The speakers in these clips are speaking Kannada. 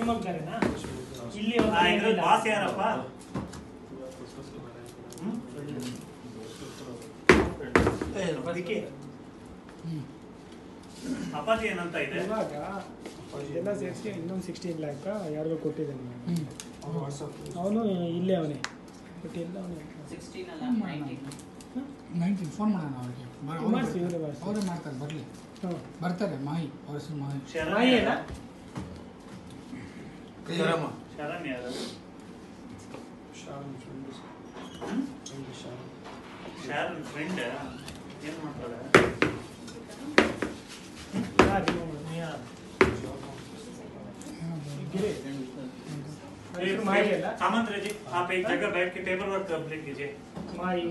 ಶಿವಮೊಗ್ಗರೇನಾ ಇಲ್ಲಿ ಆ, ಇದ್ರ ಬಾಸ್ ಯಾರಪ್ಪ ಹ್ಮ್? ಅದಕ್ಕೆ ಅಪ್ಪಾಜಿ ಏನಂತ ಇದೆ ಇವಾಗ ಇದೆಲ್ಲ ಸೇರಿಸಿ ಇನ್ನೊಂದು ಸಿಕ್ಸ್ಟೀನ್ ಲ್ಯಾಕ್ ಯಾರಿಗೋ ಕೊಟ್ಟಿದ್ದಾನೆ ಅವನು ಇಲ್ಲೇ ಅವನೇ ಬಟ್ ಎಲ್ಲ ಅವನೇ ನೈನ್ಟೀನ್ ಫೋನ್ ಮಾಡೋಣ ಅವ್ರಿಗೆ ಬ- ಅವ್ರು ಮಾಡ್ಸಿ, ಬರ್ತಾರೆ. ಇವ್ರೇ ಮಾಡ್ಸಿ. ಅವರೇ ಮಾಡ್ತಾರೆ ಬರಲಿ ಹಾಂ ಬರ್ತಾರೆ ಮಾಹಿ ಅವ್ರ ಹೆಸರು ಮಾಹಿ ಶರಣ್ಯ ಮಾಹಿಯಲ್ಲ ಶರಣ್ಯ ಯಾರು? ಹ್ಮ್? ಶಾರನ್ ಫ್ರೆಂಡ್ ಏನ್ ಮಾಡ್ತಾಳೆ गिरे एक माही है ना सामंत जी आप एक जगह बैठ के पेपर वर्क कंप्लीट कीजिए ಮಾಯಿ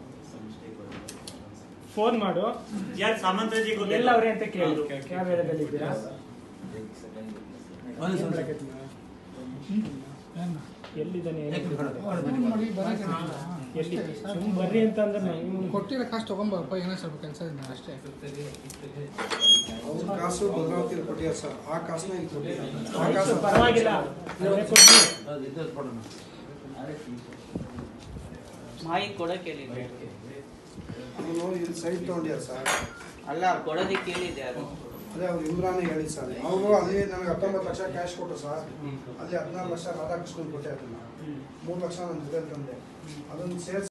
ಫೋನ್ ಮಾಡು यार सामंत जी को ಎಲ್ಲ ಅವ್ರೆ ಅಂತ ಕೇಳು ಯಾವ ಏರಿಯಾದಲ್ಲಿ ಇದ್ದೀರಾ ಏನ್ ಮಾಡಕತ್ತೀರಾ? ಏನು ಎಲ್ಲಿದ್ದಾನೆ ಏನ್ ಅವ್ರು ಫೋನ್ ಮಾಡಿ ಬರೋಕೆ ಎಲ್ಲಿ ಸುಮ್ ಬರ್ರಿ ಅಂತ ಅಂದ್ರೆ ನಾವು ಕೊಟ್ಟಿರೋ ಕಾಸು ತೊಗೊಂಬರಪ್ಪ ಏನೋ ಸ್ವಲ್ಪ ಕೆಲಸ ಇದೆ ಅಷ್ಟೇ ಅವ್ರ ಕಾಸು ಭದ್ರಾವತಿ ಕೊಟ್ಟಿದ್ದಾರೆ ಸರ್ ಆ ಕಾಸನ್ನ ಇಲ್ಲಿ ಕೊಟ್ಟಿದ್ದಾರೆ ಆ ಆಯ್ತು, ಕಾಸು ಪರವಾಗಿಲ್ಲ ಅವರೇ ಕೊಡ್ಲಿ ಮಾಹಿತಿ ಕೊಡಕ್ಕೆ ಹೇಳಿದ್ದೆ ಅವನು ಇಲ್ಲಿ ಸೈಟ್ ತೊಗೊಂಡಿದ್ದಾರೆ ಸರ್ ಅಲ್ಲ ಕೊಡೋದಕ್ಕೆ ಹೇಳಿದ್ದೆ ಅದು ಅದೇ ಅವ್ರು ಇಮ್ರಾನಿಗೆ ಹೇಳಿ ಸರ್ ಅವರು ಅದೇ ನನಗೆ ಹತ್ತೊಂಬತ್ತು ಲಕ್ಷ ಕ್ಯಾಶ್ ಕೊಟ್ಟರು ಸರ್ ಅಲ್ಲಿ ಹದಿನಾರು ಲಕ್ಷ ರಾಧಾಕೃಷ್ಣನ್ ಕೊಟ್ಟೆ ಅದನ್ನ ಮೂರು ಲಕ್ಷ ನನ್ನ ಜೊತೆ ತಂದೆ ಅದನ್ನು ಸೇರಿಸಿ